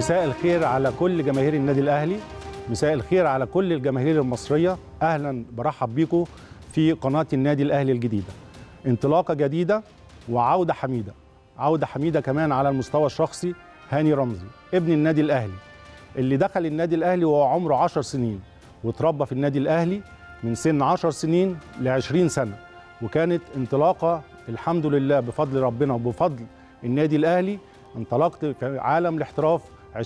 مساء الخير على كل جماهير النادي الاهلي مساء الخير على كل الجماهير المصريه اهلا برحب بيكم في قناه النادي الاهلي الجديده انطلاقه جديده وعوده حميده عوده حميده كمان على المستوى الشخصي هاني رمزي ابن النادي الاهلي اللي دخل النادي الاهلي وهو عمره 10 سنين وتربى في النادي الاهلي من سن 10 سنين ل 20 سنه وكانت انطلاقه الحمد لله بفضل ربنا وبفضل النادي الاهلي انطلقت في عالم الاحتراف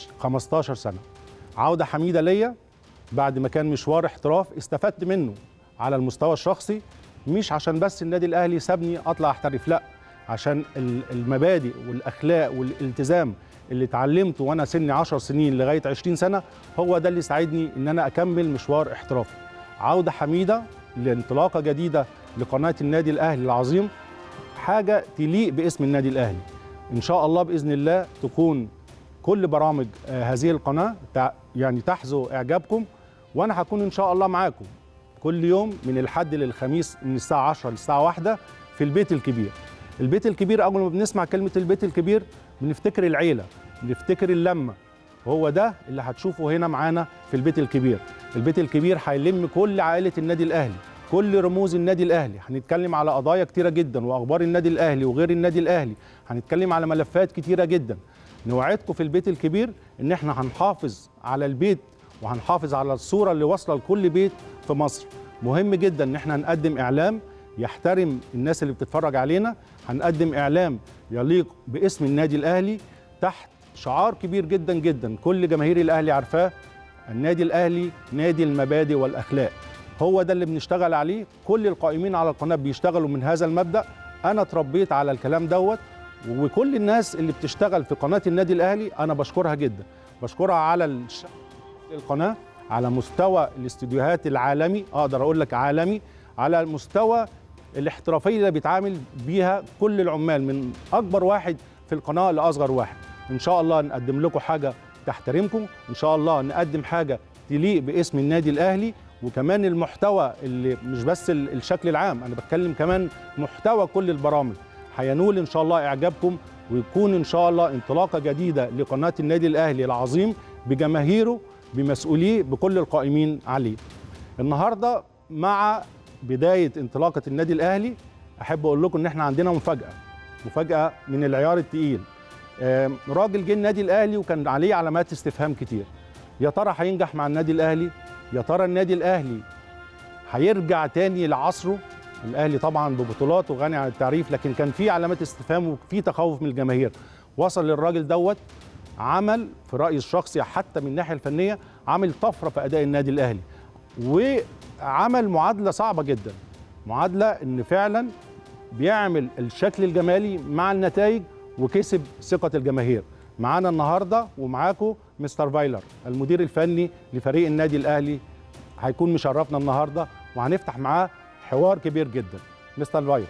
15 سنه عوده حميده ليا بعد ما كان مشوار احتراف استفدت منه على المستوى الشخصي مش عشان بس النادي الاهلي سابني اطلع احترف لا عشان المبادئ والاخلاق والالتزام اللي اتعلمته وانا سني 10 سنين لغايه 20 سنه هو ده اللي ساعدني ان انا اكمل مشوار احترافي عوده حميده لانطلاقه جديده لقناه النادي الاهلي العظيم حاجه تليق باسم النادي الاهلي ان شاء الله باذن الله تكون كل برامج هذه القناه يعني تحظو اعجابكم وانا هكون ان شاء الله معاكم كل يوم من الحد للخميس من الساعه 10 للساعه 1 في البيت الكبير البيت الكبير اول ما بنسمع كلمه البيت الكبير بنفتكر العيله بنفتكر اللمه وهو ده اللي هتشوفه هنا معانا في البيت الكبير البيت الكبير هيلم كل عائله النادي الاهلي كل رموز النادي الاهلي هنتكلم على قضايا كتيره جدا واخبار النادي الاهلي وغير النادي الاهلي هنتكلم على ملفات كتيره جدا نوعدكم في البيت الكبير ان احنا هنحافظ على البيت وهنحافظ على الصوره اللي واصله لكل بيت في مصر مهم جدا ان احنا نقدم اعلام يحترم الناس اللي بتتفرج علينا هنقدم اعلام يليق باسم النادي الاهلي تحت شعار كبير جدا جدا كل جماهير الاهلي عارفاه النادي الاهلي نادي المبادئ والاخلاق هو ده اللي بنشتغل عليه كل القائمين على القناه بيشتغلوا من هذا المبدا انا اتربيت على الكلام دوت وكل الناس اللي بتشتغل في قناه النادي الاهلي انا بشكرها جدا بشكرها على القناه على مستوى الاستديوهات العالمي اقدر اقول لك عالمي على مستوى الاحترافيه اللي بيتعامل بيها كل العمال من اكبر واحد في القناه لاصغر واحد ان شاء الله نقدم لكم حاجه تحترمكم ان شاء الله نقدم حاجه تليق باسم النادي الاهلي وكمان المحتوى اللي مش بس الشكل العام انا بتكلم كمان محتوى كل البرامج هينول ان شاء الله اعجابكم ويكون ان شاء الله انطلاقه جديده لقناه النادي الاهلي العظيم بجماهيره بمسؤوليه بكل القائمين عليه النهارده مع بدايه انطلاقه النادي الاهلي احب اقول لكم ان احنا عندنا مفاجاه مفاجاه من العيار الثقيل راجل جه النادي الاهلي وكان عليه علامات استفهام كتير يا ترى هينجح مع النادي الاهلي يا ترى النادي الاهلي هيرجع تاني لعصره الاهلي طبعا ببطولاته غني عن التعريف لكن كان في علامات استفهام وفي تخوف من الجماهير وصل للراجل دوت عمل في رايي الشخصي حتى من الناحيه الفنيه عمل طفره في اداء النادي الاهلي وعمل معادله صعبه جدا معادله ان فعلا بيعمل الشكل الجمالي مع النتائج وكسب ثقه الجماهير معانا النهارده ومعاكم مستر فايلر المدير الفني لفريق النادي الاهلي هيكون مشرفنا النهارده وهنفتح معاه حوار كبير جدا مستر فايلر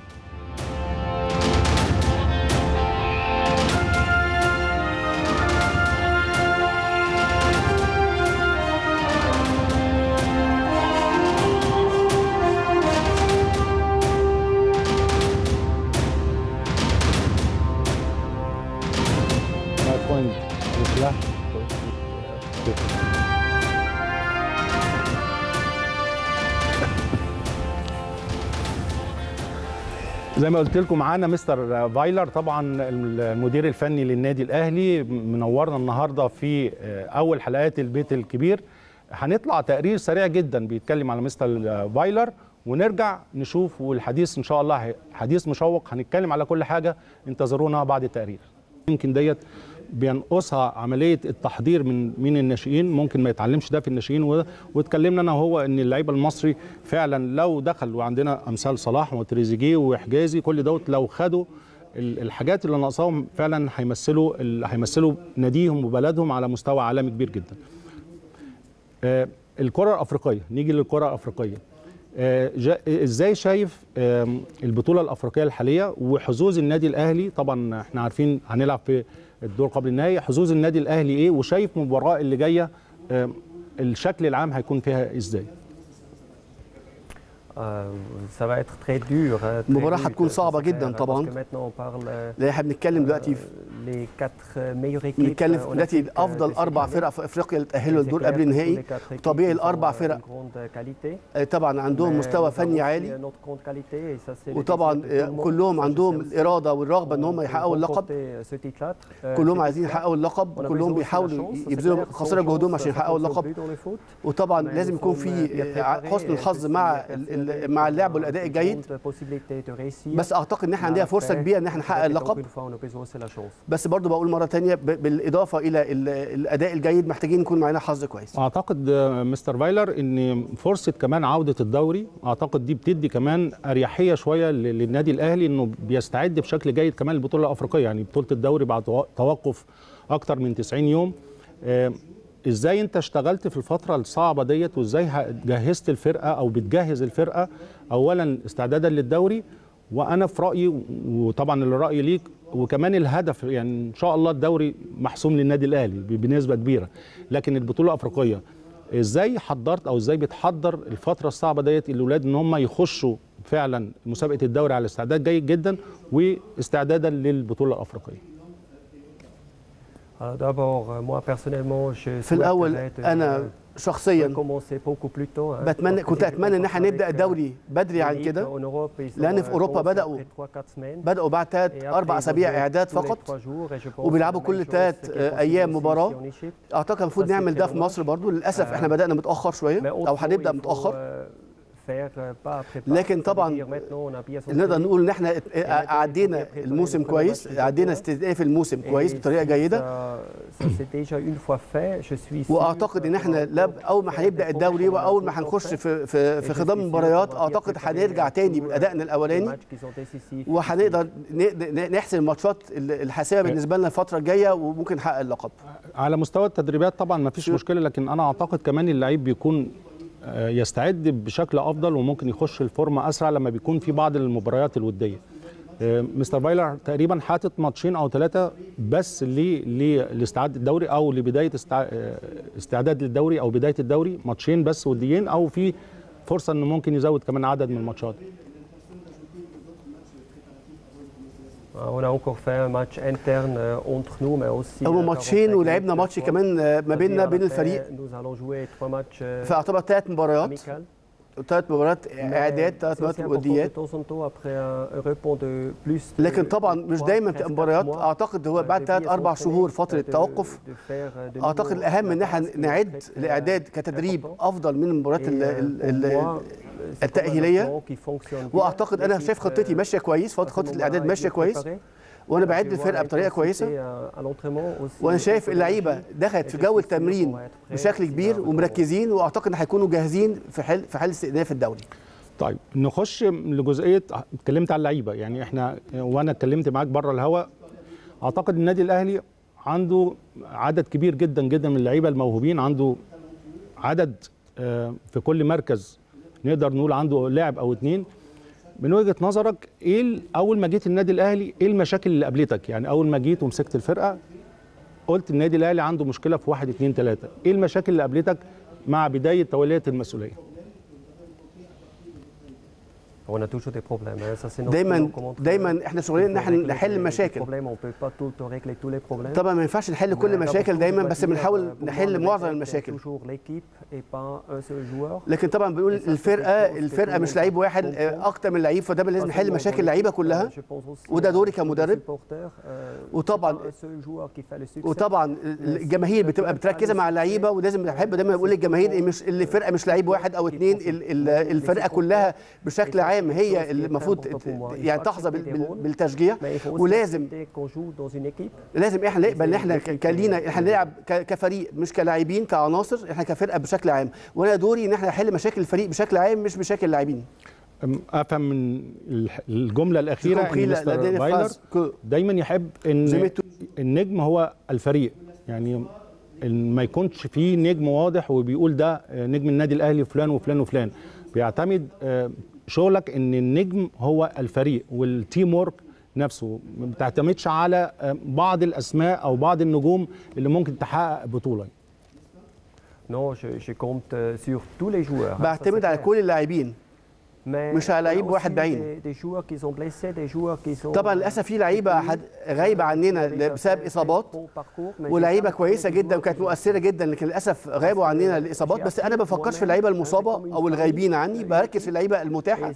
زي ما قلت لكم معانا مستر فايلر طبعا المدير الفني للنادي الاهلي منورنا النهارده في اول حلقات البيت الكبير هنطلع تقرير سريع جدا بيتكلم على مستر فايلر ونرجع نشوف والحديث ان شاء الله حديث مشوق هنتكلم على كل حاجه انتظرونا بعد التقرير يمكن ديت بينقصها عمليه التحضير من من الناشئين ممكن ما يتعلمش ده في الناشئين واتكلمنا انا وهو ان اللعيب المصري فعلا لو دخل وعندنا امثال صلاح وتريزيجيه وحجازي كل دوت لو خدوا الحاجات اللي ناقصاهم فعلا هيمثلوا هيمثلوا ناديهم وبلدهم على مستوى عالمي كبير جدا. الكره الافريقيه نيجي للكره الافريقيه ازاي شايف البطوله الافريقيه الحاليه وحظوظ النادي الاهلي طبعا احنا عارفين هنلعب في الدور قبل النهائي حظوظ النادي الاهلي ايه وشايف المباراه اللي جايه الشكل العام هيكون فيها ازاي المباراة هتكون صعبة جدا طبعا لان احنا بنتكلم دلوقتي les quatre meilleures équipes. بنتكلم euh, في en دلوقتي Afrique, euh, افضل de cette اربع année. فرق في افريقيا اللي تاهلوا C'est للدور clair قبل que tous النهائي les quatre équipes, طبيعي ils ont, الاربع euh, فرق une grande qualité. آه، طبعا عندهم Mais مستوى nous avons فني aussi عالي notre grande qualité, et ça, c'est le وطبعا désir de tout آه، le monde. كلهم Ça, je عندهم sais aussi. الاراده والرغبه ان هم On- يحققوا on اللقب remporter ce titre-là. Euh, كلهم cette عايزين équipe-là. يحققوا اللقب On a وكلهم besoin aussi de la بيحاولوا chance, c'est يبذلوا clair, خسارة sans جهدهم chance, عشان ça يحققوا compte اللقب plus dans le foot. وطبعا Mais لازم nous يكون sommes في bien آه، préparés حسن et الحظ je مع suis ال- persuadé ال- مع qu'on اللعب a والاداء une الجيد grande possibilité de réussir. بس اعتقد ان احنا عندنا فرصه Après, كبيره ان احنا نحقق répétons اللقب qu'une fois, on a besoin, c'est la chance. بس برضو بقول مره تانية ب- بالاضافه الى ال- الاداء الجيد محتاجين يكون معانا حظ كويس اعتقد آه، مستر فايلر ان فرصه كمان عوده الدوري اعتقد دي بتدي كمان اريحيه شويه ل- للنادي الاهلي انه بيستعد بشكل جيد كمان للبطوله الافريقيه يعني بطوله الدوري بعد تو- توقف اكتر من 90 يوم آه، ازاي انت اشتغلت في الفتره الصعبه ديت وازاي ه- جهزت الفرقه او بتجهز الفرقه اولا استعدادا للدوري وانا في رايي وطبعا الراي ليك وكمان الهدف يعني ان شاء الله الدوري محسوم للنادي الاهلي ب- بنسبه كبيره لكن البطوله الافريقيه ازاي حضرت او ازاي بتحضر الفتره الصعبه ديت الاولاد ان هم يخشوا فعلا مسابقه الدوري على استعداد جيد جدا واستعدادا للبطوله الافريقيه Alors D'abord, euh, moi personnellement, je في الاول souhaiterais de- انا de شخصيا commencer beaucoup plus tôt. hein, بتمنى parce que كنت c'est اتمنى ان احنا important نبدا avec, الدوري بدري euh, عن les كده ligues en Europe, ils sont, لأن في euh, أوروبا commencent بدأوا- après trois, quatre semaines. بداوا بعد ثلاث Et après, اربع ils اسابيع jouent اعداد tous les فقط trois jours, et je pense وبيلعبوا que la كل même chose تلات، qui est آه، possible أيام aussi مباراة. ici en Égypte. اعتقد المفروض بس نعمل ده c'est في مصر dommage. برضو للاسف آه. احنا بدانا متاخر شويه Mais او autrement, هنبدا il faut, متاخر euh, faire, euh, pas après pas. لكن Ça veut طبعاً dire maintenant, on a bien son نقدر série. نقول ان احنا عدينا الموسم كويس عدينا استئناف الموسم كويس Et بطريقه si جيده ça- ça s'est déjà une fois fait, je suis sûr واعتقد ان احنا qu'on لا va اول ما هنبدا faire des الدوري progrès, واول on ما va هنخش faire. في في في Et je خضم suis sûr المباريات qu'on va bien اعتقد préparer هنرجع تاني tous, بادائنا euh, الاولاني les matchs qui sont décisifs. وهنقدر ن- ن- نحسم الماتشات الحاسمه بالنسبه لنا الفتره الجايه وممكن نحقق اللقب على مستوى التدريبات طبعا ما فيش شو- مشكله لكن انا اعتقد كمان اللعيب بيكون آه، يستعد بشكل افضل وممكن يخش الفورمه اسرع لما بيكون في بعض المباريات الوديه آه، مستر بايلر تقريبا حاطط ماتشين او ثلاثه بس ل- لاستعداد الدوري او لبدايه استع- آه، استعداد للدوري او بدايه الدوري ماتشين بس وديين او في فرصه انه ممكن يزود كمان عدد من الماتشات On a encore fait un match interne euh, entre nous, mais aussi. هما euh, ماتشين 45 ولعبنا minutes ماتش de كمان آه، ما C'est-à-dire, بيننا بين après, الفريق Nous allons jouer trois matchs euh, فاعتبر ثلاث مباريات amicales. ثلاث مباريات Mais اعداد ثلاث c'est مباريات aussi important de وديات temps en temps après un, un repos de plus. de- لكن de طبعا مش trois, دايما presque بتبقى quatre مباريات mois, اعتقد هو euh, بعد de ثلاث bien اربع s'entraîner, شهور euh, فتره de- توقف de faire, euh, de اعتقد nouveau الاهم ان la احنا base, c'est نعد très, très, الاعداد euh, كتدريب important. افضل من المباريات Et, ال- euh, ال- pour ال- moi, c'est comme un التأهيلية. plan qui fonctionne bien. واعتقد انا L'équipe, شايف خطتي euh, ماشيه كويس à ce خطه moment-là الاعداد est ماشيه bien كويس préparée. وانا Je بعد vois الفرقه بطريقه l'intensité كويسه à- à l'entraînement aussi. وانا beaucoup شايف اللعيبه d'énergie. دخلت في جو التمرين بشكل كبير ومركزين واعتقد ان هيكونوا جاهزين في حال في حال استئناف الدوري طيب نخش لجزئيه اتكلمت على اللعيبه يعني احنا وانا اتكلمت معاك بره الهوا اعتقد النادي الاهلي عنده عدد كبير جدا جدا من اللعيبه الموهوبين عنده عدد آه، في كل مركز نقدر نقول عنده لاعب او اتنين من وجهه نظرك ايه ال- اول ما جيت النادي الاهلي ايه المشاكل اللي قابلتك يعني اول ما جيت ومسكت الفرقه قلت النادي الاهلي عنده مشكله في واحد اتنين تلاته ايه المشاكل اللي قابلتك مع بدايه توليه المسؤوليه On a toujours des problèmes. hein. Ça, c'est notre دايما boulot comme entraîneur. دايما احنا شغلنا ان Il faut احنا régler نحل les- les المشاكل problèmes. On peut pas tout le temps régler tous les problèmes. طبعا ما ينفعش نحل كل Mais المشاكل d'abord, دايما on بس va dire, بنحاول euh, pour moi, نحل le معظم réflexe, c'est المشاكل toujours l'équipe et pas un seul joueur. لكن طبعا بنقول الفرقه الفرقه مش لعيب واحد آه، اكتر من لعيب فده لازم نحل مشاكل اللعيبه كلها وده دوري كمدرب. وطبعاً- وطبعا الجماهير بتبقى بتركز مع اللعيبه ولازم بحب دايما اقول للجماهير إن مش الفرقه مش لعيب واحد او اثنين الفرقه كلها بشكل عام هي اللي المفروض يعني تحظى بال- بال- بالتشجيع ولازم لازم احنا نقبل ان احنا ك- كلينا احنا نلعب ك- كفريق مش كلاعبين كعناصر احنا كفرقه بشكل عام وانا دوري ان احنا نحل مشاكل الفريق بشكل عام مش مشاكل اللاعبين أم- افهم من الح- الجمله الاخيره ان compris la- la مستر dernière فايلر phrase que دايما يحب ان Jamais tout- النجم هو الفريق يعني إن ما يكونش فيه نجم واضح وبيقول ده آه، نجم النادي الاهلي فلان وفلان وفلان بيعتمد آه، شغلك ان النجم هو الفريق والتيم وورك نفسه ما بتعتمدش على آه، بعض الاسماء او بعض النجوم اللي ممكن تحقق بطوله Non, je, je compte euh, sur tous les joueurs. hein, ça, c'est بعتمد على clair. كل اللاعبين مش على لعيب واحد بعينه طبعا للاسف في لعيبه غايبه عننا بسبب اصابات ولعيبه كويسه جدا وكانت مؤثره جدا لكن للاسف غابوا عننا الاصابات بس انا ما بفكرش في اللعيبه المصابه او الغايبين عني بركز في اللعيبه المتاحه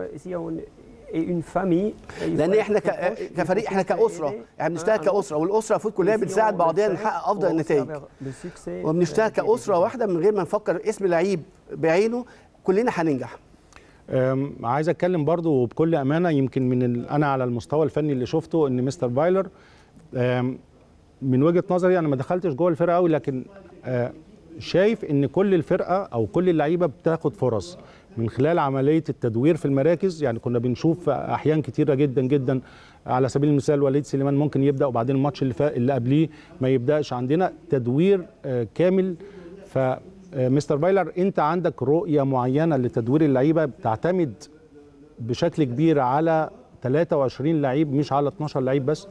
لان احنا كفريق احنا كاسره احنا بنشتغل كاسره والاسره المفروض كلها بتساعد بعضها نحقق افضل النتائج وبنشتغل كاسره واحده من غير ما نفكر اسم لعيب بعينه كلنا هننجح عايز اتكلم برضو بكل امانه يمكن من انا على المستوى الفني اللي شفته ان مستر بايلر من وجهه نظري انا ما دخلتش جوه الفرقه قوي لكن شايف ان كل الفرقه او كل اللعيبه بتاخد فرص من خلال عمليه التدوير في المراكز يعني كنا بنشوف احيان كتيره جدا جدا على سبيل المثال وليد سليمان ممكن يبدا وبعدين الماتش اللي فا... اللي قبليه ما يبداش عندنا تدوير كامل ف مستر بايلر انت عندك رؤيه معينه لتدوير اللعيبه بتعتمد بشكل كبير على 23 لعيب مش على 12 لعيب بس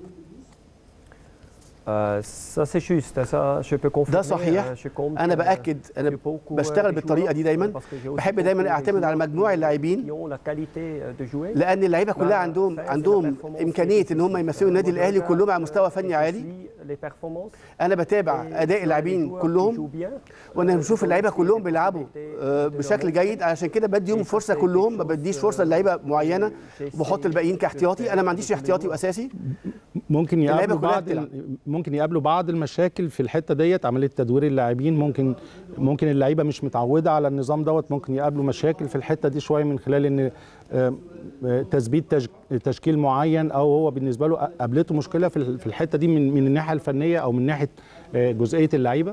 ده صحيح انا باكد انا بشتغل بالطريقه دي دايما بحب دايما اعتمد على مجموع اللاعبين لان اللعيبه كلها عندهم عندهم امكانيه ان هم يمثلوا النادي الاهلي كلهم على مستوى فني عالي انا بتابع اداء اللاعبين كلهم وانا بشوف اللعيبه كلهم بيلعبوا بشكل جيد عشان كده بديهم فرصه كلهم ما بديش فرصه للعيبه معينه وبحط الباقيين كاحتياطي انا ما عنديش احتياطي واساسي ممكن يقابلوا بعض ممكن يقابلوا بعض المشاكل في الحته ديت عمليه تدوير اللاعبين ممكن ممكن اللعيبه مش متعوده على النظام دوت ممكن يقابلوا مشاكل في الحته دي شويه من خلال ان تثبيت تشكيل معين او هو بالنسبه له قابلته مشكله في الحته دي من من الناحيه الفنيه او من ناحيه جزئيه اللعيبه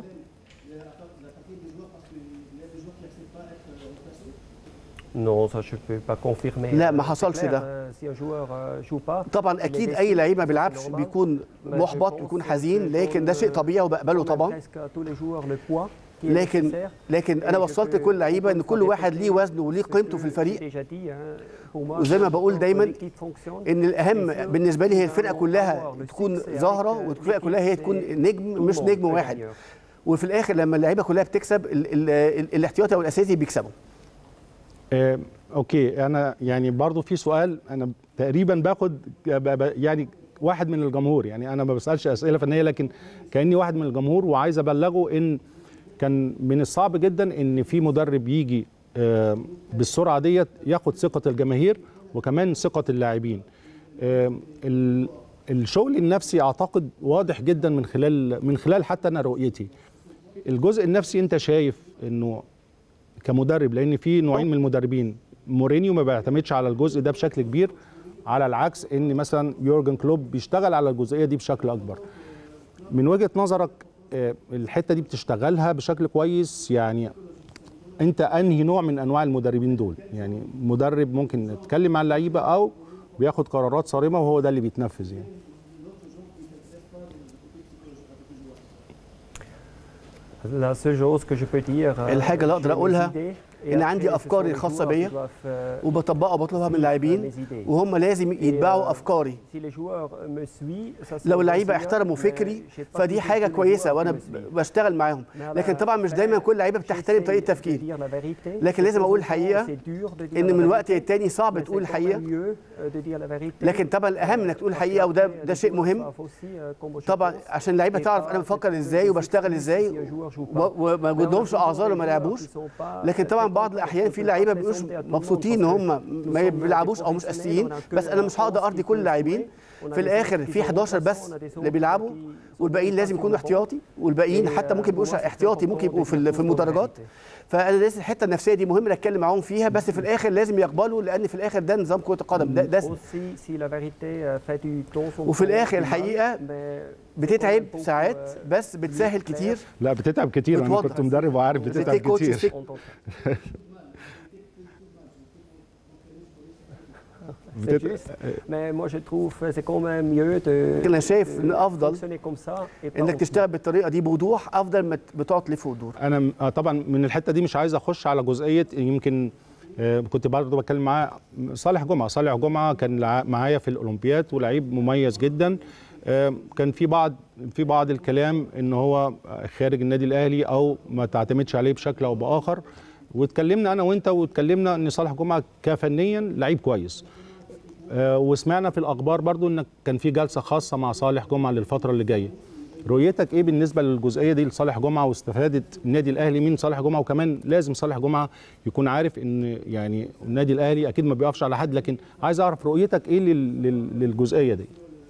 Non, ça je peux pas confirmer. لا ما حصلش ده طبعا اكيد اي لعيب ما بيلعبش بيكون محبط بيكون حزين لكن ده شيء طبيعي وبقبله طبعا لكن لكن انا وصلت لكل لعيبه ان كل واحد ليه وزنه وليه قيمته في الفريق وزي ما بقول دايما ان الاهم بالنسبه لي هي الفرقه كلها تكون ظاهره والفرقه كلها هي تكون نجم مش نجم واحد وفي الاخر لما اللعيبه كلها بتكسب الاحتياطي او الاساسي بيكسبوا آه، اوكي انا يعني برضو في سؤال انا تقريبا باخد يعني واحد من الجمهور يعني انا ما بسالش اسئله فنيه لكن كاني واحد من الجمهور وعايز ابلغه ان كان من الصعب جدا ان في مدرب يجي آه، بالسرعه ديت ياخد ثقه الجماهير وكمان ثقه اللاعبين آه، الشغل النفسي اعتقد واضح جدا من خلال من خلال حتى انا رؤيتي الجزء النفسي انت شايف انه كمدرب لان في نوعين من المدربين مورينيو ما بيعتمدش على الجزء ده بشكل كبير على العكس ان مثلا يورجن كلوب بيشتغل على الجزئيه دي بشكل اكبر من وجهه نظرك الحته دي بتشتغلها بشكل كويس يعني انت انهي نوع من انواع المدربين دول يعني مدرب ممكن يتكلم مع اللعيبه او بياخد قرارات صارمه وهو ده اللي بيتنفذ يعني الحاجة اللي أقدر أقولها إن عندي أفكاري الخاصة بيا وبطبقها وبطلبها من اللاعبين وهم لازم يتبعوا أفكاري لو اللعيبة احترموا فكري فدي حاجة كويسة وأنا بشتغل معاهم لكن طبعا مش دايما كل اللعيبة بتحترم طريقة تفكيري لكن لازم أقول الحقيقة إن من وقت للتاني صعب تقول الحقيقة لكن طبعا الأهم إنك تقول الحقيقة وده ده شيء مهم طبعا عشان اللعيبة تعرف أنا بفكر إزاي وبشتغل إزاي وما جودهمش أعذار وما لعبوش لكن طبعا بعض الاحيان في لعيبه بيبقوش مبسوطين ان هم ما بيلعبوش او مش اساسيين بس انا مش هقدر ارضي كل اللاعبين في الاخر في 11 بس اللي بيلعبوا والباقيين لازم يكونوا احتياطي والباقيين حتى ممكن يبقوش احتياطي ممكن يبقوا في في المدرجات فانا لازم الحته النفسيه دي مهم اتكلم معاهم فيها بس في الاخر لازم يقبلوا لان في الاخر ده نظام كره القدم ده, ده وفي الاخر الحقيقه بتتعب ساعات بس بتسهل كتير لا بتتعب كتير انا كنت مدرب وعارف بتتعب كتير انا شايف ان افضل انك تشتغل بالطريقه دي بوضوح افضل ما بتقعد تلف وتدور انا طبعا من الحته دي مش عايز اخش على جزئيه يمكن كنت برضه بتكلم معاه صالح جمعه صالح جمعه كان معايا في الاولمبياد ولعيب مميز جدا كان في بعض في بعض الكلام ان هو خارج النادي الاهلي او ما تعتمدش عليه بشكل او باخر واتكلمنا انا وانت واتكلمنا ان صالح جمعه كفنيا لعيب كويس آه، وسمعنا في الاخبار برضو ان كان في جلسه خاصه مع صالح جمعه للفتره اللي جايه رؤيتك ايه بالنسبه للجزئيه دي لصالح جمعه واستفاده النادي الاهلي من صالح جمعه وكمان لازم صالح جمعه يكون عارف ان يعني النادي الاهلي اكيد ما بيقفش على حد لكن عايز اعرف رؤيتك ايه لل- لل- للجزئيه دي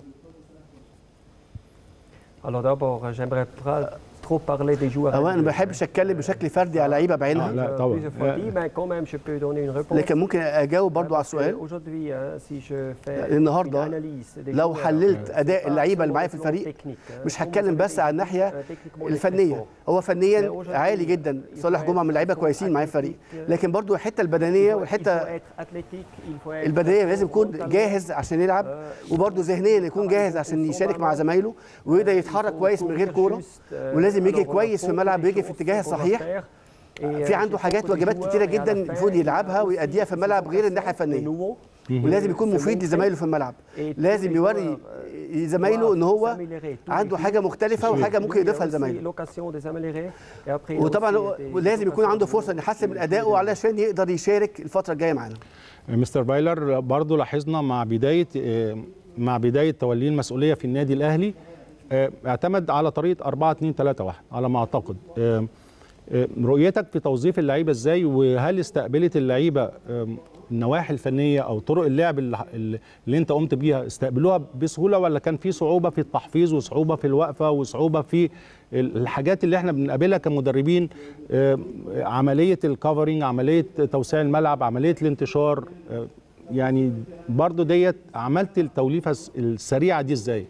Alors d'abord, j'aimerais pas trop parler des joueurs. هو انا ما individuels. بحبش اتكلم بشكل فردي على لعيبه بعينها آه، لا Euh, طبعا. plusieurs fois dit, mais quand même, je peux donner une réponse. لكن ممكن اجاوب برضو على Parce que السؤال Aujourd'hui, hein, si je fais النهاردة une analyse des لو joueurs, حللت c'est اداء pas اللعيبه اللي seulement معايا au في plan الفريق technique, hein. مش Comme هتكلم vous بس avez عن dit, الناحيه euh, techniquement, il est très الفنيه fort. هو فنيا عالي جدا صالح جمعه من لعيبه كويسين معايا في الفريق لكن برضو الحته البدنيه Il faut والحته être athlétique, il faut être البدنيه لازم يكون mentalement, جاهز عشان يلعب وبرضه ذهنيا يكون جاهز عشان يشارك مع زمايله ويقدر يتحرك كويس من غير كوره ولازم يجي كويس في الملعب ويجي في اتجاه الصحيح في عنده حاجات واجبات كتيره جدا المفروض يلعبها ويأديها في الملعب غير الناحيه الفنيه ولازم يكون مفيد لزمايله في الملعب لازم يوري زمايله ان هو عنده حاجه مختلفه وحاجه ممكن يضيفها لزمايله وطبعا هو لازم يكون عنده فرصه ان يحسن من ادائه علشان يقدر يشارك الفتره الجايه معانا مستر بايلر برضو لاحظنا مع بدايه آه، مع بدايه توليه المسؤوليه في النادي الاهلي آه، اعتمد على طريقه 4 2 3 1 على ما اعتقد آه، آه، رؤيتك في توظيف اللعيبه ازاي وهل استقبلت اللعيبه آم، النواحي الفنيه او طرق اللعب اللي, اللي انت قمت بيها استقبلوها بسهوله ولا كان في صعوبه في التحفيظ وصعوبه في الوقفه وصعوبه في الحاجات اللي احنا بنقابلها كمدربين آم، عمليه الكفرنج عمليه توسيع الملعب عمليه الانتشار آه، يعني برضو ديت عملت التوليفه الس- السريعه دي ازاي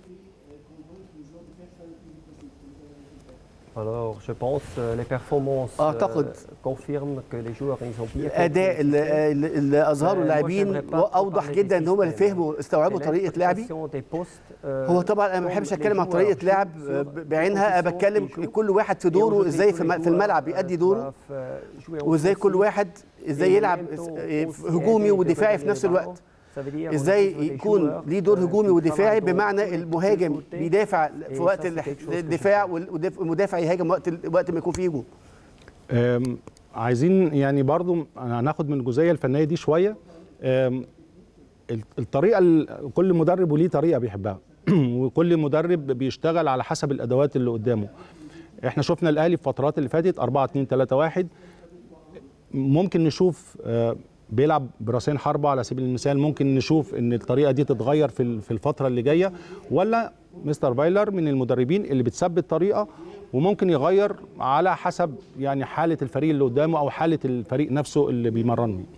Alors, je pense euh, les performances أعتقد euh, confirment que les joueurs ils ont bien الاداء compris le اللي, système. اللي اظهره Euh, اللاعبين moi, j'aimerais pas اوضح parler جدا du ان هم système. فهموا استوعبوا C'est طريقه لعبي l'interprétation des postes, euh, هو طبعا انا ما comme بحبش les اتكلم عن joueurs طريقه jouent لعب sur آه، des بعينها انا positions بتكلم qu'ils jouent. كل واحد في Et دوره aujourd'hui, ازاي tous في الم- les في الملعب joueurs, بيأدي euh, دوره doivent, euh, jouer وازاي كل offensif. واحد ازاي Et en يلعب même temps آه، aussi هجومي aider de ودفاعي donner في نفس les الوقت ballons. Ça veut dire ازاي aujourd'hui, les يكون joueurs, ليه دور euh, هجومي qui ودفاعي travaillent بمعنى dans tous les المهاجم côtés. بيدافع في Et وقت ça, c'est ال- quelque chose que je الدفاع والمدافع المدافع يهاجم وقت ال- وقت ما يكون فيه هجوم أم، عايزين يعني برضو هناخد من الجزئيه الفنيه دي شويه أم، ال- الطريقه ال- كل مدرب وليه طريقه بيحبها وكل مدرب بيشتغل على حسب الادوات اللي قدامه احنا شفنا الاهلي في الفترات اللي فاتت 4 2 3 1 ممكن نشوف آه، بيلعب براسين حربة على سبيل المثال ممكن نشوف ان الطريقه دي تتغير في ال- في الفتره اللي جايه ولا مستر بايلر من المدربين اللي بتثبت طريقه وممكن يغير على حسب يعني حاله الفريق اللي قدامه او حاله الفريق نفسه اللي بيمرن بيه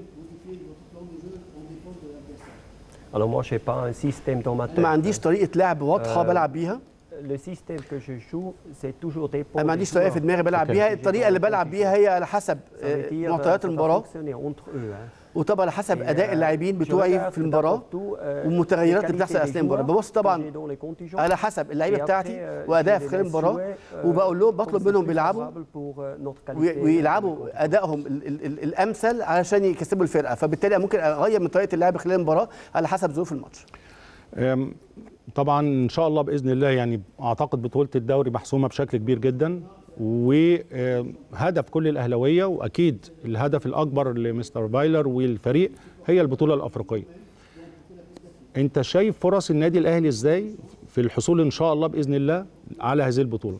Alors moi, je n'ai pas un système dans ma tête. ما عنديش طريقه لعب واضحه بلعب بيها Le système que je joue, c'est toujours dépend انا ما des عنديش طريقه في joueurs. دماغي بلعب أوكي. بيها الطريقه اللي بلعب بيها هي على حسب Ça veut آه، dire, معطيات ça va المباراه fonctionner entre eux, hein. وطبعا على حسب Et, اداء euh, اللاعبين je بتوعي regarde في المباراه d'abord tout, euh, والمتغيرات les اللي بتحصل qualités des اثناء المباراه joueurs ببص que طبعا j'ai dans les contingents. على حسب اللعيبه Et après, بتاعتي euh, وادائها je في les خلال laisse المباراه jouer, euh, وبقول لهم comme بطلب c'est منهم plus بيلعبوا favorable pour, euh, notre وي- qualité ويلعبوا de ادائهم ال- ال- ال- الامثل علشان يكسبوا الفرقه فبالتالي ممكن اغير من طريقه اللعب خلال المباراه على حسب ظروف الماتش أم، طبعا ان شاء الله باذن الله يعني اعتقد بطوله الدوري محسومه بشكل كبير جدا وهدف كل الاهلاويه واكيد الهدف الاكبر لمستر بايلر والفريق هي البطوله الافريقيه انت شايف فرص النادي الاهلي ازاي في الحصول ان شاء الله باذن الله على هذه البطوله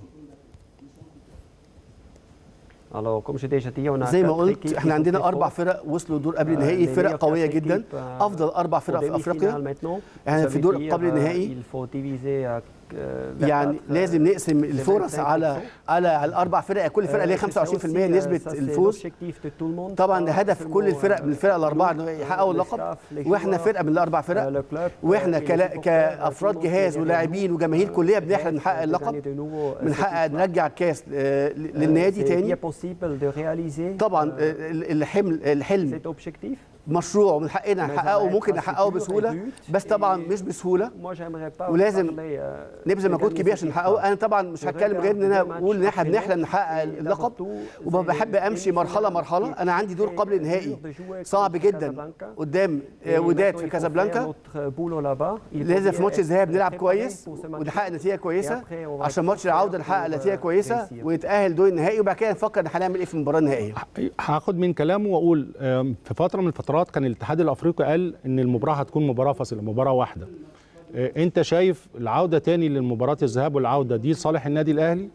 Alors, comme j'ai déjà dit, on a زي ما quatre قلت équipes qui احنا sont عندنا très اربع fortes. فرق وصلوا دور قبل آه، النهائي les فرق meilleures قويه quatre جدا équipes، آه، افضل اربع فرق Au في demi-finale افريقيا maintenant, يعني ça في veut veut دور dire, قبل euh, النهائي. il faut diviser à, euh, vers يعني quatre, لازم euh, نقسم les الفرص 25%. على على على الاربع فرق كل فرقه ليها Euh, c'est ça 25% aussi, euh, نسبه ça, c'est الفوز l'objectif de tout le monde. طبعا Pas ده هدف كل seulement, الفرق من الفرق الاربعه ان يحققوا le اللقب staff, les واحنا joueurs, فرقه من الاربع euh, فرق le club, واحنا euh, et les كلا- supporters, كافراد tout le monde جهاز qui est ولاعبين derrière nous, وجماهير كليه euh, بنحلم de نحقق gagner اللقب de nouveau, euh, بنحقق cette victoire. نرجع الكاس آه، Euh, للنادي c'est تاني bien possible de réaliser طبعا euh, آه، الحمل الحلم cet objectif مشروع ومن حقنا نحققه وممكن نحققه بسهوله بس طبعا مش بسهوله ولازم نبذل مجهود كبير عشان نحققه انا طبعا مش هتكلم غير ان انا بقول ان احنا بنحلم نحقق اللقب وبحب امشي مرحله مرحله انا عندي دور قبل النهائي صعب جدا قدام وداد في كازابلانكا لازم في ماتش الذهاب نلعب كويس ونحقق نتيجه كويسه عشان ماتش العوده نحقق نتيجه كويسه ونتاهل دور النهائي وبعد كده نفكر ان هنعمل ايه في المباراه النهائيه هاخد من كلامه واقول في فتره من الفترات كان الاتحاد الافريقي قال ان المباراه هتكون مباراه فاصله مباراه واحده انت شايف العوده تاني للمباراه الذهاب والعوده دي لصالح النادي الاهلي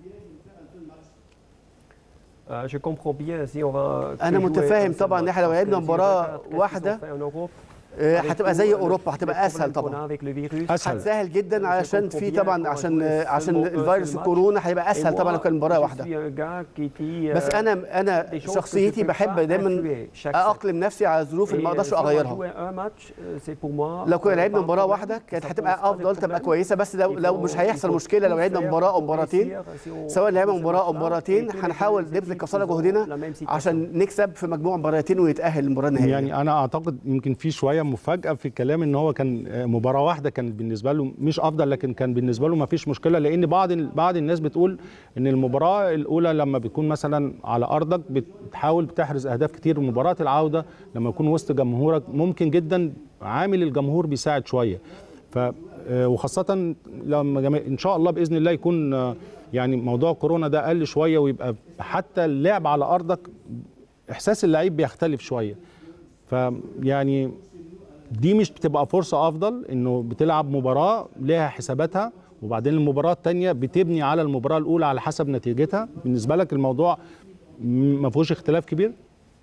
انا متفاهم طبعا ان احنا لو لعبنا مباراه واحده هتبقى زي اوروبا هتبقى اسهل طبعا اسهل هتسهل جدا علشان في طبعا عشان عشان الفيروس الكورونا هيبقى اسهل طبعا لو كان مباراه واحده بس انا انا شخصيتي بحب دايما اقلم نفسي على الظروف اللي ما اقدرش اغيرها لو كنا لعبنا مباراه واحده كانت هتبقى افضل تبقى كويسه بس لو لو مش هيحصل مشكله لو لعبنا مباراه او مباراتين سواء لعبنا مباراه او مباراتين هنحاول نبذل قصارى جهدنا عشان نكسب في مجموع مباراتين ونتاهل للمباراه النهائيه يعني انا اعتقد يمكن في شويه مفاجاه في الكلام ان هو كان مباراه واحده كانت بالنسبه له مش افضل لكن كان بالنسبه له ما فيش مشكله لان بعض بعض الناس بتقول ان المباراه الاولى لما بتكون مثلا على ارضك بتحاول بتحرز اهداف كتير ومباراه العوده لما يكون وسط جمهورك ممكن جدا عامل الجمهور بيساعد شويه ف وخاصه لما ان شاء الله باذن الله يكون يعني موضوع كورونا ده قل شويه ويبقى حتى اللعب على ارضك احساس اللعيب بيختلف شويه فيعني دي مش بتبقى فرصة أفضل إنه بتلعب مباراة لها حساباتها وبعدين المباراة الثانية بتبني على المباراة الأولى على حسب نتيجتها بالنسبة لك الموضوع ما فيهوش اختلاف كبير؟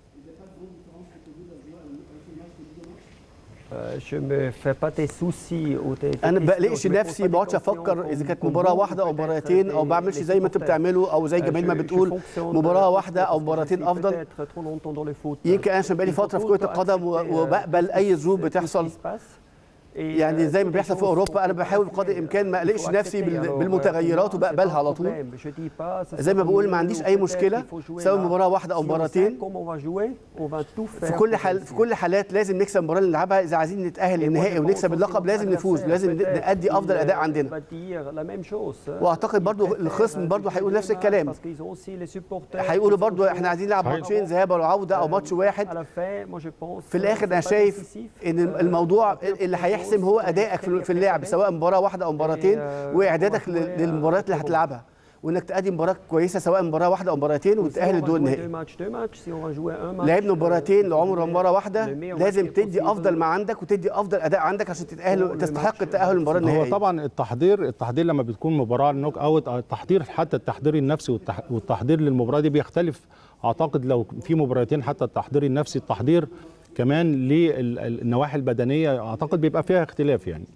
انا بقلقش نفسي ما بقعدش افكر اذا كانت مباراه واحده او مباراتين او بعملش زي ما انتوا بتعملوا او زي جميل ما بتقول مباراه واحده او مباراتين افضل يمكن انا عشان بقالي فتره في كره القدم وبقبل اي ظروف بتحصل يعني زي ما بيحصل في اوروبا انا بحاول بقدر الامكان ما اقلقش نفسي بالمتغيرات وبقبلها على طول زي ما بقول ما عنديش اي مشكله سواء مباراه واحده او مباراتين في كل حال في كل حالات لازم نكسب المباراه اللي نلعبها اذا عايزين نتاهل للنهائي ونكسب اللقب لازم نفوز لازم نادي افضل اداء عندنا واعتقد برضو الخصم برضو هيقول نفس الكلام هيقولوا برضو احنا عايزين نلعب ماتشين ذهاب وعوده او ماتش واحد في الاخر انا شايف ان الموضوع اللي هيحصل يحسم هو ادائك في اللعب سواء مباراه واحده او مباراتين واعدادك للمباريات اللي هتلعبها وانك تأدي مباراه كويسه سواء مباراه واحده او مباراتين وتتاهل للدور النهائي لعبنا مباراتين لعمر مباراه واحده لازم تدي افضل ما عندك وتدي افضل اداء عندك عشان تتاهل تستحق التاهل للمباراه النهائيه هو طبعا التحضير التحضير لما بتكون مباراه نوك اوت التحضير حتى التحضير النفسي والتحضير للمباراه دي بيختلف اعتقد لو في مباراتين حتى التحضير النفسي التحضير كمان للنواحي البدنيه اعتقد بيبقى فيها اختلاف يعني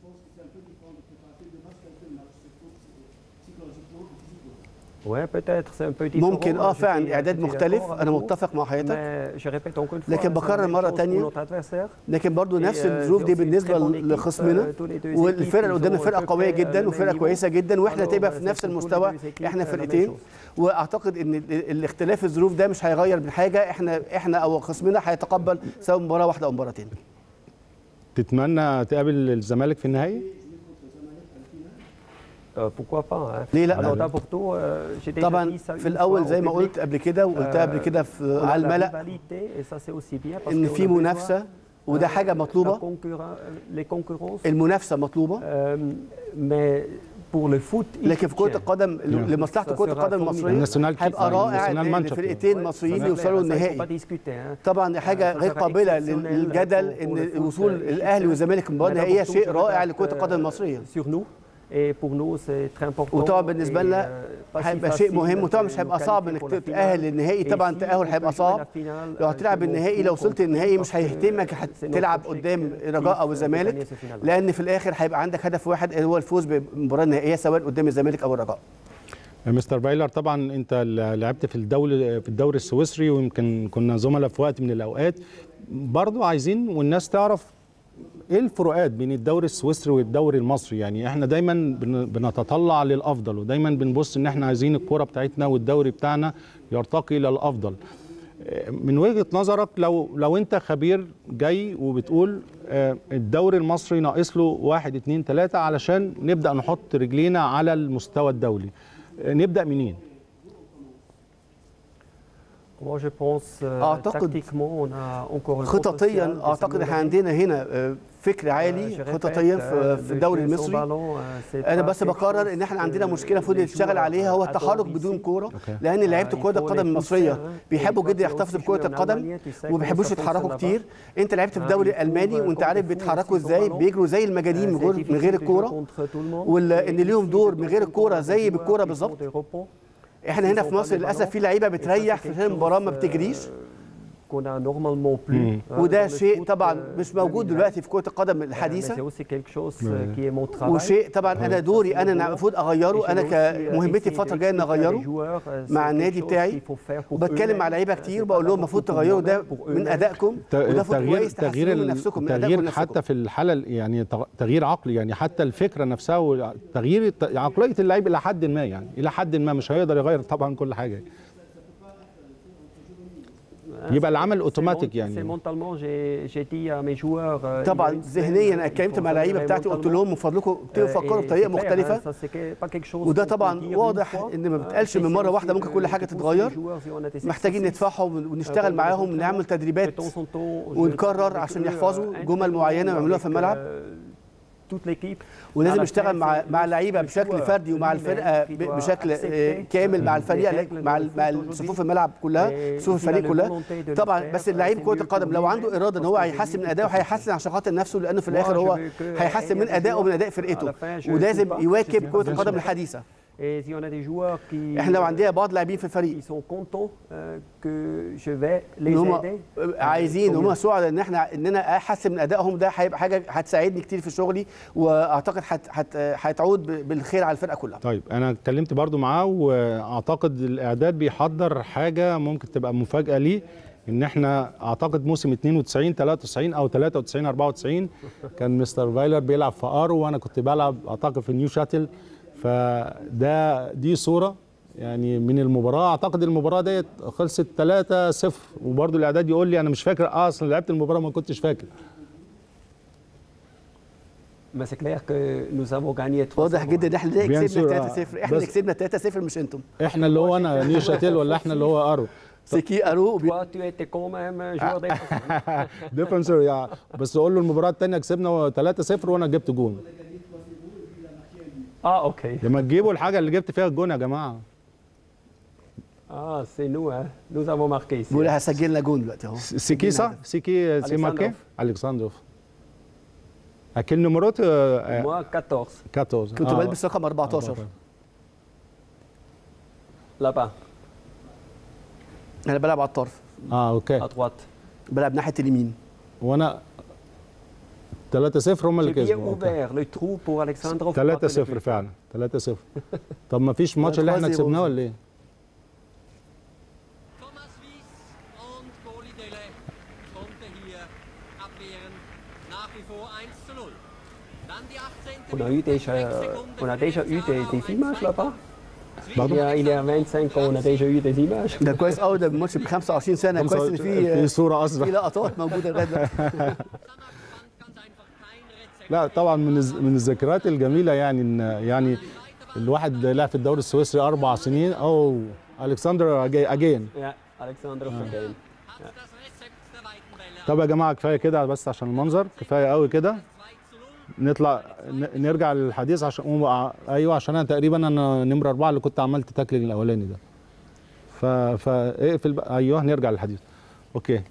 ممكن اه فعلا اعداد مختلف انا متفق مع حضرتك لكن بكرر مره ثانيه لكن برضو نفس الظروف دي بالنسبه لخصمنا والفرقه اللي قدامنا فرقه قويه جدا وفرقه كويسه جدا واحنا تبقى في نفس المستوى احنا فرقتين واعتقد ان الاختلاف الظروف ده مش هيغير من حاجه احنا احنا او خصمنا هيتقبل سواء مباراه واحده او مباراتين تتمنى تقابل الزمالك في النهائي؟ pourquoi pas ليه لا طبعا في الاول زي ما قلت قبل كده وقلتها قبل كده في على الملأ ان في منافسه وده حاجه مطلوبه المنافسه مطلوبه لكن في كره القدم لمصلحه كره القدم المصريه هيبقى رائع ان فرقتين مصريين يوصلوا النهائي طبعا حاجه غير قابله للجدل ان وصول الاهلي والزمالك المباراه النهائيه شيء رائع لكره القدم المصريه وطبعا بالنسبه لنا هيبقى شيء مهم وطبعا مش هيبقى صعب انك تتاهل للنهائي طبعا التاهل هيبقى صعب لو هتلعب النهائي لو وصلت النهائي مش هيهتمك هتلعب قدام رجاء او الزمالك لان في الاخر هيبقى عندك هدف واحد هو الفوز بالمباراه النهائيه سواء قدام الزمالك او الرجاء مستر بايلر طبعا انت لعبت في الدوري في الدوري السويسري ويمكن كنا زملاء في وقت من الاوقات برضو عايزين والناس تعرف ايه الفروقات بين الدوري السويسري والدوري المصري يعني احنا دايما بنتطلع للافضل ودايما بنبص ان احنا عايزين الكوره بتاعتنا والدوري بتاعنا يرتقي الى الافضل من وجهه نظرك لو لو انت خبير جاي وبتقول آه، الدوري المصري ناقص له واحد اتنين تلاته علشان نبدا نحط رجلينا على المستوى الدولي آه، نبدا منين؟ Moi, je pense euh, أعتقد tactiquement, on a encore le potentiel خططيا de اعتقد احنا s'améliorer. عندنا هنا آه، فكر Euh, عالي je répète, خططيا euh, في في le الدوري jeu sans المصري ballon, euh, c'est انا pas بس quelque بقرر chose ان احنا عندنا que مشكله المفروض les نشتغل joueurs عليها هو attendent التحرك ici. بدون كوره أوكي. لان لعيبه آه، كره il faut القدم les المصريه pousser, hein. بيحبوا Et جدا quand يحتفظوا tu بكره joues en القدم Allemagne, tu sais وما comment بيحبوش ça يتحركوا fonctionne كتير انت لعبت في آه، الدوري ils الالماني courent وانت comme عارف des fous بيتحركوا aussi sans ازاي ballon. بيجروا زي المجانين من Euh, غير c'est من غير difficile de jouer الكوره contre tout le monde. ولا ان Et ليهم ici, دور de من temps غير en temps, الكوره on a زي des بالكوره joueurs qui بالظبط font des repos. احنا هنا ils في ont مصر pas de للاسف ballon. في لعيبه Et ça, بتريح c'est في quelque عشان المباراه ما chose, بتجريش euh, qu'on a normalement plus. مم. hein, وده dans le شيء foot, طبعا euh, مش موجود 2020. دلوقتي في كره القدم Euh, mais c'est الحديثه aussi quelque chose euh, Ouais. qui est mon travail. وشيء طبعا انا دوري انا المفروض اغيره انا كمهمتي الفتره الجايه ان اغيره مع النادي بتاعي وبتكلم مع لعيبه كتير بقول لهم المفروض تغيروا ده من ادائكم وده المفروض تغيير كويس تغيير تحسنوا من ال- نفسكم من ادائكم تغيير لنفسكم حتى في الحاله ال- يعني تغ- تغيير عقلي يعني حتى الفكره نفسها وتغيير الت- عقليه اللعيب الى حد ما يعني الى حد ما مش هيقدر يغير طبعا كل حاجه يبقى العمل اوتوماتيك C'est يعني mentalement, j'ai j'ai dit à mes joueurs. euh, il y a طبعا une semaine, ذهنيا انا il اتكلمت faut مع اللعيبه s'améliorer بتاعتي قلت mentalement. لهم من فضلكم Euh, تفكروا et بطريقه c'est clair, مختلفه hein, ça, c'est que- pas quelque chose وده qu'on peut طبعا dire واضح une fois. ان ما Euh, بتقالش c'est من مره aussi واحده que ممكن كل حاجه de pousser تتغير les joueurs si on a des محتاجين exercices. ندفعهم Euh, ونشتغل bon, معاهم les نعمل entraînements, تدريبات de temps en temps, je ونكرر travaille عشان avec eux, يحفظوا euh, جمل معينه ويعملوها في avec, الملعب euh, toute l'équipe. ولازم À la نشتغل fin, مع c'est مع le- اللعيبه le بشكل joueur فردي ومع lui-même الفرقه qui ب- doit بشكل accepter, آه، كامل مع euh, الفريق les règles مع de ال- مع foot صفوف aujourd'hui. الملعب كلها Et صفوف s'il a الفريق la كلها volonté de le طبعا faire, بس اللعيب c'est كره mieux القدم pour لو lui-même, عنده اراده ان هو parce que هيحسن من lui, ادائه c'est هيحسن عشان خاطر نفسه لانه في الاخر Moi, هو je veux que هيحسن من Elia ادائه ومن اداء à فرقته la fin, je ولازم sais pas. يواكب Je كره sais pas. القدم الحديثه Et si on a des joueurs qui احنا لو عندنا بعض لاعبين في الفريق ils sont contents euh, que je vais les ان هم aider. عايزين euh, هم tant mieux. سعداء ان احنا ان انا احسن من ادائهم ده هيبقى حاجه هتساعدني كتير في شغلي واعتقد هت- هت- هتعود ب- بالخير على الفرقه كلها طيب انا اتكلمت برضو معاه واعتقد الاعداد بيحضر حاجه ممكن تبقى مفاجاه ليه ان احنا اعتقد موسم 92 93 او 93 94 كان مستر فايلر بيلعب في ارو وانا كنت بلعب اعتقد في نيو شاتل فده دي صوره يعني من المباراه اعتقد المباراه ديت خلصت 3 0 وبرضو الاعداد يقول لي انا مش فاكر آه اصلا لعبت المباراه ما كنتش فاكر Mais c'est clair que nous avons gagné 3 واضح جدا ان احنا Bien كسبنا sûr. 3-0 احنا اللي بس- كسبنا 3-0 مش انتم احنا اللي هو انا نيو شاتل ولا احنا اللي هو ارو سيكي ارو وبي- Toi, tu étais quand même joueur défensif. ديفنسر يعني بس اقول له المباراه الثانيه كسبنا 3-0 وانا جبت جون Ah, ok. لما تجيبوا الحاجه اللي جبت فيها الجون يا جماعه Ah, c'est nous, hein. Nous avons marqué ici. بيقول هسجل لنا جون دلوقتي اهو سيكي صح سيكي سي ماركي ألكسندروف. الكسندروف اكل نمرات آه، Moi, 14. 14 كنت آه. بلبس رقم 14 Là-bas, انا بلعب على الطرف اه اوكي à droite. بلعب ناحيه اليمين وانا 3-0 هم اللي J'ai bien كسبوا أوكي. ouvert le trou pour Alexandrov. 3-0 فعلا 3-0 طب ما فيش ماتش اللي احنا 3-0. كسبناه ولا ايه؟ Thomas Wies und Goli Delle konnte hier abwehren. Nach wie vor 1 zu 0. Dann die 18. On a eu déjà, on a déjà eu des, des images là-bas. Il Pardon y, a, il y a 25 ans, on a déjà eu des images. ده كويس قوي ده ماتش ب 25 سنه كويس ان في في صوره في اصلا لقطات موجوده لغايه دلوقتي Sanna fand ganz einfach kein Rezept. لا طبعا من الز- من الذكريات الجميله يعني ان يعني الواحد لعب في الدوري السويسري اربع سنين او الكسندر اجين Ja, Alexandrov again. Hat das Rezept der weiten Bälle. طب يا جماعه كفايه كده بس عشان المنظر كفايه قوي كده 2 zu 0. نطلع ن- نرجع للحديث عشان أقوم- ايوه عشان انا تقريبا انا نمره اربعه اللي كنت عملت تاكلينج الاولاني ده ف فاقفل بقى ايوه نرجع للحديث اوكي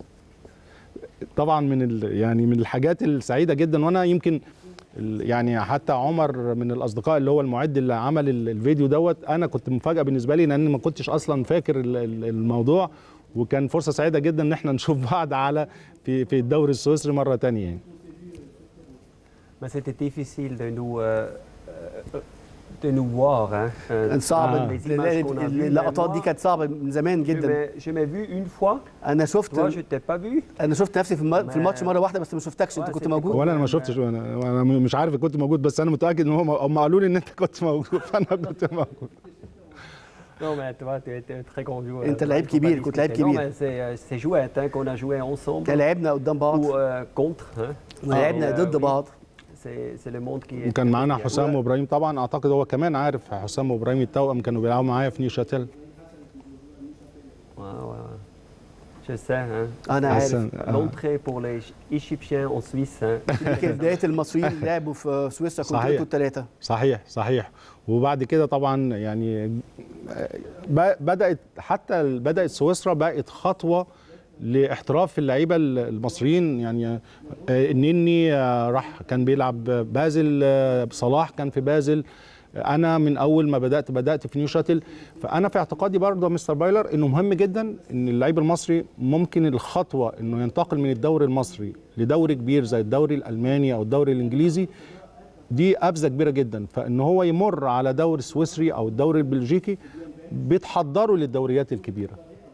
طبعا من ال... يعني من الحاجات السعيده جدا وانا يمكن ال- يعني حتى عمر من الاصدقاء اللي هو المعد اللي عمل ال- الفيديو دوت انا كنت مفاجاه بالنسبه لي لان ما كنتش اصلا فاكر ال- ال- الموضوع وكان فرصه سعيده جدا ان احنا نشوف بعض على في في الدوري السويسري مره تانية يعني Mais c'était difficile de nous, euh, euh, de nous voir. Hein. Euh, كان صعب آه. les images qu'on a vues, اللقطات دي mais moi, كانت صعبه من زمان Je جدا m'ai- je m'ai vu une fois. انا Toi, je شفت t'ai pas vu. انا شفت نفسي في الم- في الماتش مره واحده بس ما شفتكش انت آه، كنت سيبك. موجود ولا انا ما شفتش وانا وانا مش عارف كنت موجود بس انا متاكد ان هم هم قالوا لي ان انت كنت موجود فانا كنت موجود Non, mais toi, tu étais un très grand joueur. أنت Il لعيب faut pas كبير، كنت لعيب discuter. Non, كبير. mais c'est euh, c'est jouette hein, qu'on a joué ensemble كان لعبنا قدام بعض ou euh, contre. Hein. ولعبنا Et, euh, ضد oui, بعض C'est c'est le monde qui est. وكان معانا qui est- حسام وابراهيم طبعا اعتقد هو كمان عارف حسام وابراهيم التوأم كانوا بيلعبوا معايا في نيوشاتيل Ouais, ouais, ouais. Je sais. Hein. أنا بس- عارف آه. L'entrée pour les Égyptiens en Suisse. Hein. يمكن بداية المصريين لعبوا في سويسرا كنت صحيح. انتوا الثلاثة صحيح صحيح وبعد كده طبعا يعني ب- بدات حتى ال- بدات سويسرا بقت خطوه لاحتراف اللعيبه ال- المصريين يعني آه، النني آه، راح كان بيلعب بازل آه، صلاح كان في بازل انا من اول ما بدات بدات في نيو شاتل فانا في اعتقادي برضه يا مستر بايلر انه مهم جدا ان اللعيب المصري ممكن الخطوه انه ينتقل من الدوري المصري لدوري كبير زي الدوري الالماني او الدوري الانجليزي دي قفزه كبيره جدا فان هو يمر على دوري سويسري او الدوري البلجيكي بيتحضروا للدوريات الكبيره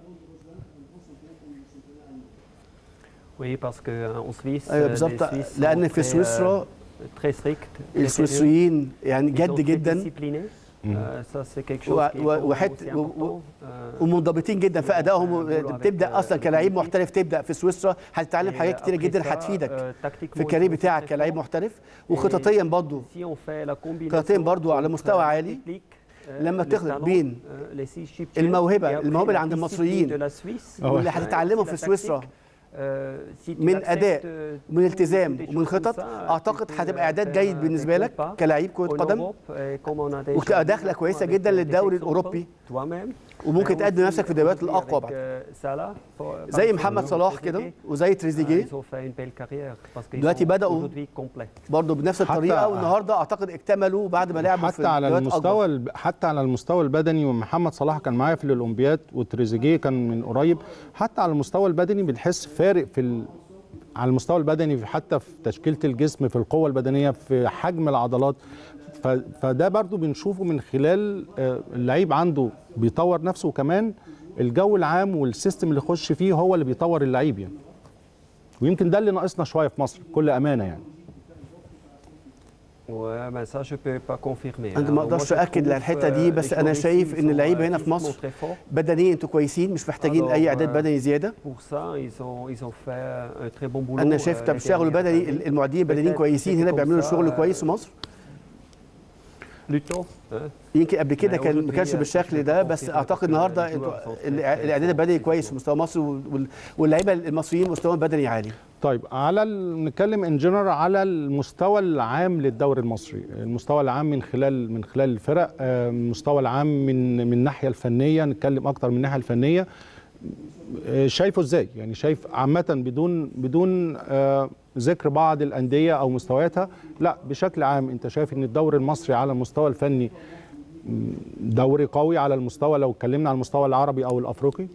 Oui, parce qu'en Suisse, أيوة euh, بالظبط les Suisses لأن sont في très, سويسرا euh, très stricts, très sérieux. السويسريين يعني Ils sont جد très جدا disciplinés. Euh, ça, c'est quelque و- chose qui est و- vraiment وحت- aussi و- important. Euh, ومنضبطين جدا في ادائهم بتبدا اصلا كلاعب محترف تبدا في سويسرا هتتعلم et حاجات كتيره après جدا ça, هتفيدك euh, tactiquement, في الكارير ils sont بتاعك très كلاعب forts. محترف وخططيا برضو Si on fait la combinaison خطين برضو على entre مستوى عالي. technique, euh, لما le تخلط talent, بين euh, les six Égyptiens, الموهبة- et après الموهبة اللي la عند discipline المصريين de la Suisse, واللي hein, هتتعلمهم et في la سويسرا tactique, euh, si tu من acceptes, اداء euh, ومن des التزام choses ومن comme خطط ça, اعتقد tu peux هتبقى اعداد faire جيد un بالنسبه bon لك pas كلاعب كره en قدم Europe, et comme on a déjà وكدخلة vu كويسة avec جدا des للدوري exemples الأوروبي. toi-même. وممكن Et تقدم aussi نفسك في الدوريات aujourd'hui الاقوى avec, بقى euh, Salah, par- زي par محمد exemple, صلاح Trezeguet. كده وزي Ah, تريزيجيه Ils ont fait une belle carrière parce qu'ils دلوقتي sont بدأوا aujourd'hui complets. برضه بنفس حتى- الطريقه والنهارده اعتقد اكتملوا بعد ما لعبوا في حتى على الدوريات المستوى أكبر. الب- حتى على المستوى البدني ومحمد صلاح كان معايا في الاولمبياد وتريزيجيه كان من قريب حتى على المستوى البدني بنحس فارق في ال... على المستوى البدني في- حتى في تشكيله الجسم في القوه البدنيه في حجم العضلات ف... فده برضو بنشوفه من خلال آه، اللعيب عنده بيطور نفسه وكمان الجو العام والسيستم اللي يخش فيه هو اللي بيطور اللعيب يعني ويمكن ده اللي ناقصنا شويه في مصر بكل امانه يعني Ouais, ben ça, je peux pas confirmer. أنا hein. ما Moi, أقدرش je أأكد trouve, للحتة euh, دي les بس أنا joueurs شايف ici إن sont, اللعيبة euh, هنا في physiquement مصر très forts. بدنيا انتوا كويسين مش محتاجين Alors, اي اعداد euh, بدني زياده Pour ça, ils ont, ils ont fait un très bon boulot. انا شايف euh, طب les الشغل dernières البدني années. المعدين البدنيين Peut-être كويسين c'était هنا comme بيعملوا ça, شغل euh, كويس في مصر Plutôt, hein. يمكن قبل كده ما كان ما aujourd'hui, كانش euh, بالشكل je ده pense بس que اعتقد les النهارده joueurs انتوا sont très, الع- très الاعداد forts البدني physiquement. كويس في مستوى مصر وال- واللعيبه المصريين مستواهم البدني عالي طيب على ال- نتكلم ان جنرال على المستوى العام للدوري المصري المستوى العام من خلال من خلال الفرق آه، المستوى العام من من الناحيه الفنيه نتكلم اكتر من الناحيه الفنيه آه، شايفه ازاي يعني شايف عامه بدون بدون آه، ذكر بعض الانديه او مستوياتها لا بشكل عام انت شايف ان الدوري المصري على المستوى الفني م، دوري قوي على المستوى لو اتكلمنا على المستوى العربي او الافريقي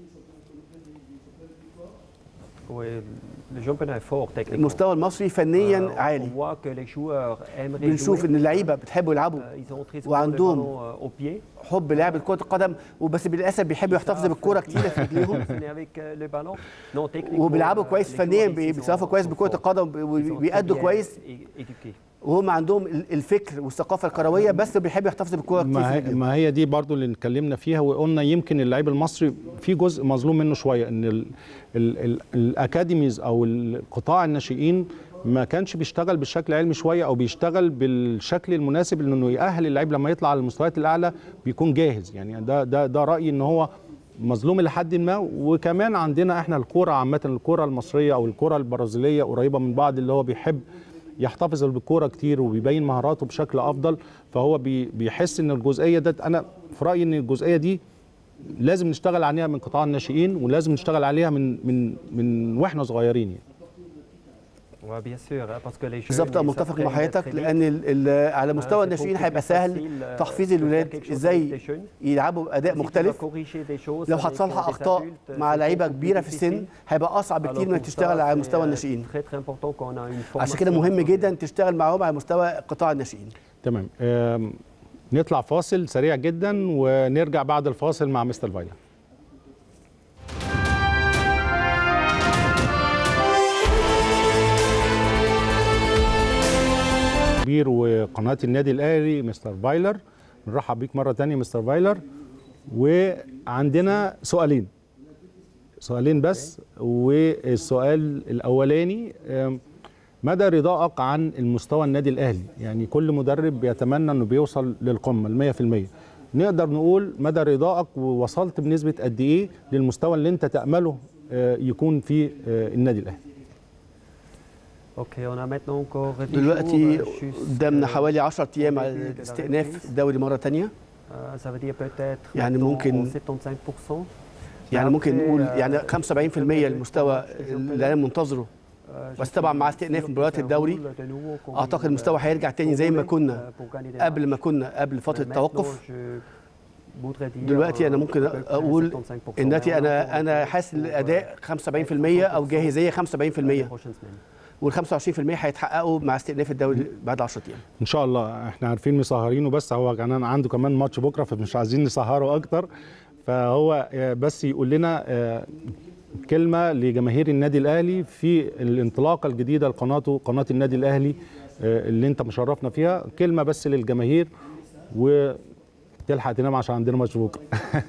Oui, le championnat est fort techniquement. المستوى المصري فنيا Euh, عالي On voit que les joueurs aimeraient بنشوف jouer. ان اللعيبه بتحب يلعبوا Euh, Ils ont très souvent le وعندهم ballon euh, au pied. حب لعب كره القدم وبس للاسف بيحبوا يحتفظوا بالكره كتيره في رجليهم Fonctionner avec euh, le ballon. Non, techniquement, وبيلعبوا euh, كويس les فنيا joueurs ici بي- sont- بيتصرفوا كويس sont بكره forts. القدم Ils sont وبيأدوا très bien كويس é- éduqués. وهم عندهم ال- الفكر والثقافه الكرويه بس بيحبوا يحتفظوا بالكره كتير ما في هي, رجليهم. ما هي دي برضو اللي اتكلمنا فيها وقلنا يمكن اللعيب المصري في جزء مظلوم منه شويه ان ال ال ال الاكاديميز او القطاع الناشئين ما كانش بيشتغل بالشكل العلمي شويه او بيشتغل بالشكل المناسب انه يأهل اللعيب لما يطلع على المستويات الاعلى بيكون جاهز يعني ده ده ده رايي ان هو مظلوم لحد ما وكمان عندنا احنا الكوره عامه الكوره المصريه او الكوره البرازيليه قريبه من بعض اللي هو بيحب يحتفظ بالكوره كتير وبيبين مهاراته بشكل افضل فهو بي بيحس ان الجزئيه ده انا في رايي ان الجزئيه دي لازم نشتغل عليها من قطاع الناشئين ولازم نشتغل عليها من من من واحنا صغيرين يعني Ouais, bien sûr, hein, parce que les jeunes, بالظبط ils أنا متفق مع s'apprennent حضرتك très vite. لان ال- ال- على مستوى c'est الناشئين beaucoup هيبقى plus سهل facile, euh, تحفيز de faire الولاد quelque chose avec ازاي des jeunes. يلعبوا باداء Si tu dois مختلف corriger des choses لو avec هتصلح des اخطاء adultes, مع c'est لعيبه beaucoup plus كبيره في السن difficile. هيبقى اصعب Alors بكتير pour انك ça, تشتغل على c'est, مستوى euh, الناشئين très très important qu'on a une عشان كده formation مهم sur- جدا تشتغل معاهم على مستوى قطاع الناشئين تمام آم، نطلع فاصل سريع جدا ونرجع بعد الفاصل مع مستر فايلر كبير وقناه النادي الاهلي مستر فايلر بنرحب بيك مره تانية مستر فايلر وعندنا سؤالين سؤالين بس والسؤال الاولاني آم، مدى رضائك عن المستوى النادي الاهلي يعني كل مدرب بيتمنى انه بيوصل للقمه ال 100% نقدر نقول مدى رضائك ووصلت بنسبه قد ايه للمستوى اللي انت تامله آه، يكون في آه، النادي الاهلي Ok, on a maintenant encore 10 دلوقتي jours, euh, jusqu'à- قدامنا حوالي 10 ايام على استئناف الدوري مره تانية Euh, ça veut dire peut-être يعني maintenant ممكن- 75%. يعني ممكن Après, نقول euh, يعني 75% المستوى اللي انا منتظره euh, بس je طبعا suis مع استئناف sûr مباريات que ça الدوري roule de nouveau comme اعتقد il, المستوى euh, هيرجع تاني زي ما roulait, كنا euh, pour gagner des قبل matchs. ما كنا قبل فتره Maintenant, التوقف je voudrais dire, دلوقتي انا euh, ممكن à peu près اقول 75%. ان دلوقتي Mais on a انا encore انا un peu حاسس pour, الاداء euh, 75% او جاهزيه 75% les prochaines semaines. وال 25% هيتحققوا مع استئناف الدوري بعد 10 ايام ان شاء الله احنا عارفين مسهرينه بس هو كمان عنده كمان ماتش بكره فمش عايزين نسهره اكتر فهو آه، بس يقول لنا آه، كلمه لجماهير النادي الاهلي في الانطلاقه الجديده لقناته قناه النادي الاهلي آه، اللي انت مشرفنا فيها كلمه بس للجماهير وتلحق تنام عشان عندنا ماتش بكره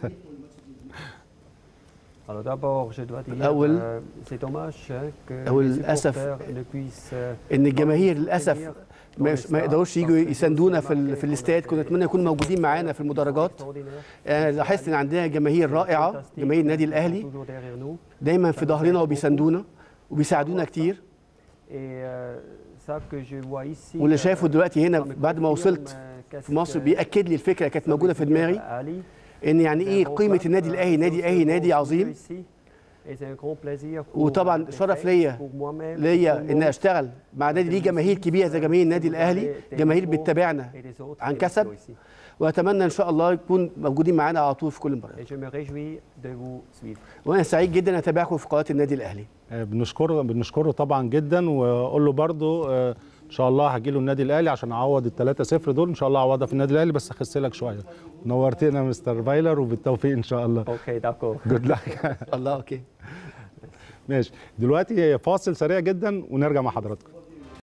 Alors d'abord, je dois dire, أول- euh, c'est dommage hein, que أول les للأسف supporters ne puissent euh, ان الجماهير للاسف ما ما يقدروش يجوا يساندونا في ال- في الاستاد كنا نتمنى يكونوا موجودين معانا في المدرجات extraordinaires. آه، لاحظت ان عندنا جماهير رائعه جماهير النادي الاهلي toujours derrière nous. دايما في ظهرنا وبيساندونا وبيساعدونا كتير Et euh, ça que je vois ici, واللي euh, شايفه دلوقتي هنا ça me بعد ما confirme, وصلت euh, qu'est-ce في مصر que بيأكد لي الفكره كانت موجوده في ça veut دماغي dire à Ali. ان يعني ايه C'est un grand قيمه club, النادي euh, الاهلي نادي c'est الاهلي un نادي grand عظيم ici. Et c'est un grand plaisir pour, وطبعا euh, شرف les ليا fans, pour moi-même, ليا pour ان moi, اشتغل مع نادي ليه جماهير كبيره زي جماهير النادي الاهلي جماهير بتتابعنا et les autres عن émissions كسب ici. واتمنى ان شاء الله يكون موجودين معانا على طول في كل مباراه Et je me réjouis de vous suivre. وانا سعيد جدا اتابعكم في قناه النادي الاهلي آه، بنشكره بنشكره طبعا جدا واقول له برضو آه، ان شاء الله هجي له النادي الاهلي عشان اعوض ال 3 0 دول ان شاء الله اعوضها في النادي الاهلي بس اخس لك شويه نورتنا يا مستر فايلر وبالتوفيق ان شاء الله Ok, d'accord. جود لك الله اوكي ماشي دلوقتي فاصل سريع جدا ونرجع مع حضراتكم